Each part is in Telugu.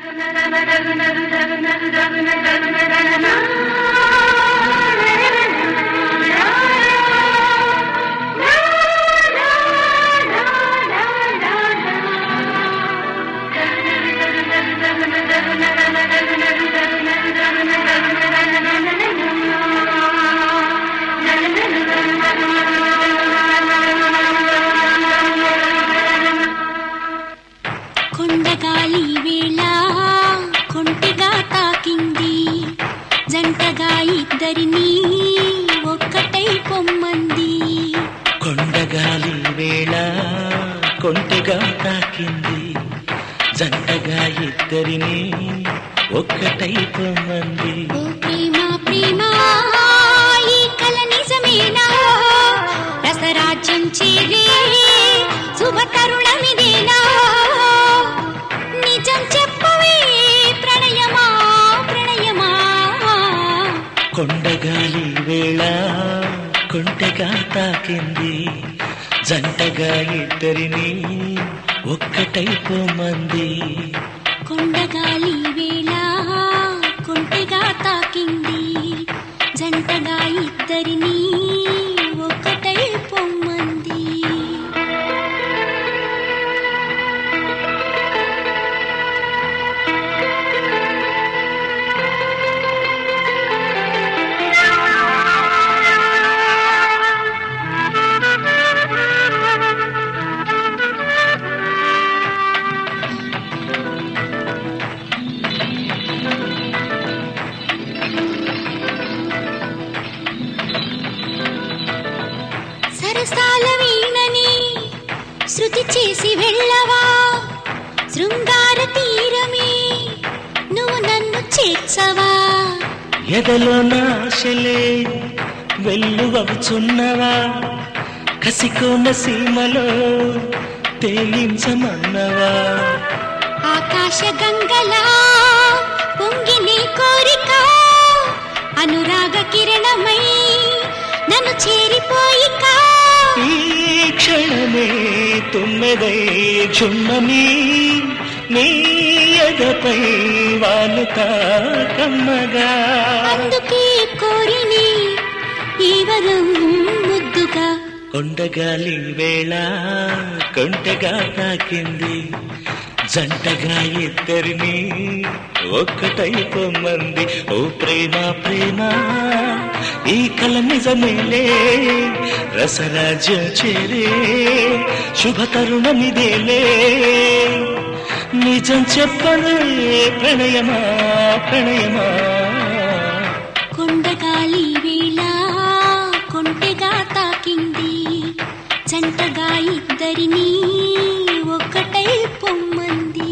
కొండగాలి వేళ కొంటిగా తాకింది జంటగా ఇద్దరిని ఒక్కటై పొమ్మంది కొండగాలి వేళ కొంటెగా తాకింది జంటగా ఇద్దరిని ఒక్కటై పొమ్మంది ఓ ప్రేమ ప్రేమ ఈ కల నిజమేనా రసరాజ్యం చేరే శుభ తరుణమిదేనా నిజం చెప్పవే ప్రణయమా ప్రణయమా కొండగాలి వేళ కొంటెగా తాకింది జంటగా ఇద్దరిని ఒక్కటై పొమ్మంది కొండగాలి వేళ కొంటెగా తాకింది జంటగా ఇద్దరిని ఒకటై పొమ్మంది సరసాల వీణని శృతి చేసి వెళ్ళవా శృంగార తీరమే నువ్వు నన్ను చేర్చవా ఎదలో నాశలే వెల్లువవుచున్నవా కసికోన సీమలో తేలించమన్నవా ఆకాశ గంగలా పొంగి నీ కోరిక అనురాగ కిరణమై నన్ను చేరిపోయిక ఈ క్షణమే తుమ్మెదై చుమ్మని నీ ఎదపై వాలుతా కమ్మగా అందుకే కోరిని ఈ వరం ముద్దుగా కొండగాలి వేళ కొంటగా తాకింది జంటగా ఇద్దరిని ఒక్కటై పొమ్మంది ఓ ప్రేమ ప్రేమ ఈ కల నిజమేలే రసరాజ్యం చేరే శుభ తరుణమిదేలే నిజం చెప్పలే ప్రణయమా ప్రణయమా కొండగాలి వేళ కొంటెగా తాకింది జంటగా ఇద్దరిని ఒకటై పొమ్మంది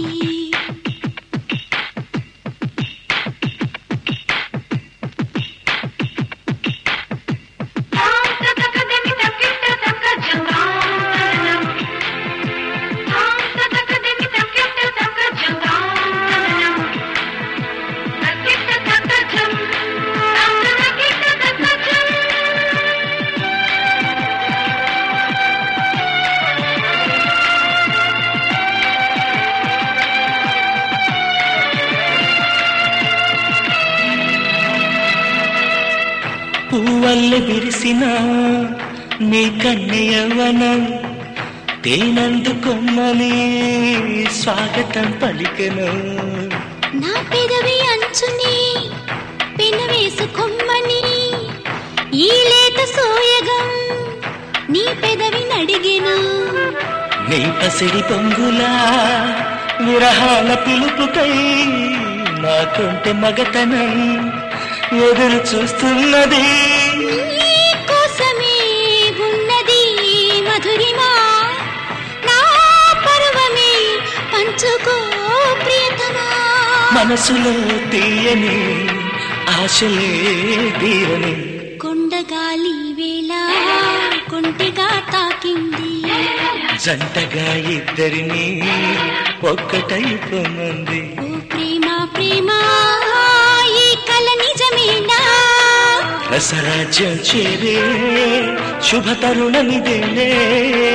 పువ్వల్లె విరిసిన నీ కన్నె యవ్వనం తేనందుకొమ్మని స్వాగతం పలికెను నా పెదవి అంచుని పెను వేసుకొమ్మని ఈ లేత సోయగం నీ పెదవి నడిగెను నీ పసిడి పొంగులా విరహాల పిలుపుకై నాకుంటే మగతనం ఎదురు చూస్తున్నది నీ కోసమే ఉన్నది మధురిమా నా పర్వమే పంచుకో ప్రియతమా మనసులో తీయని ఆశలే తీరని కొండగాలి వేళ కొంటిగా తాకింది జంటగా ఇద్దరిని ఒక్కటై పొమ్మంది ఓ ప్రేమ ప్రేమ ఈ కల నిజమేనా రసరాజ్యం చేరే శుభ తరుణమిదేలే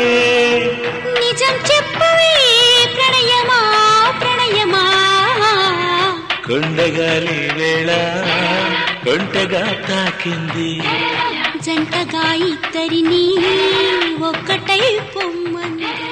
నిజం చెప్పవే ప్రణయమా ప్రణయమా కొండగాలి వేళ కొంటగా తాకింది జంటగా ఇద్దరిని ఒక్కటై పొమ్మంది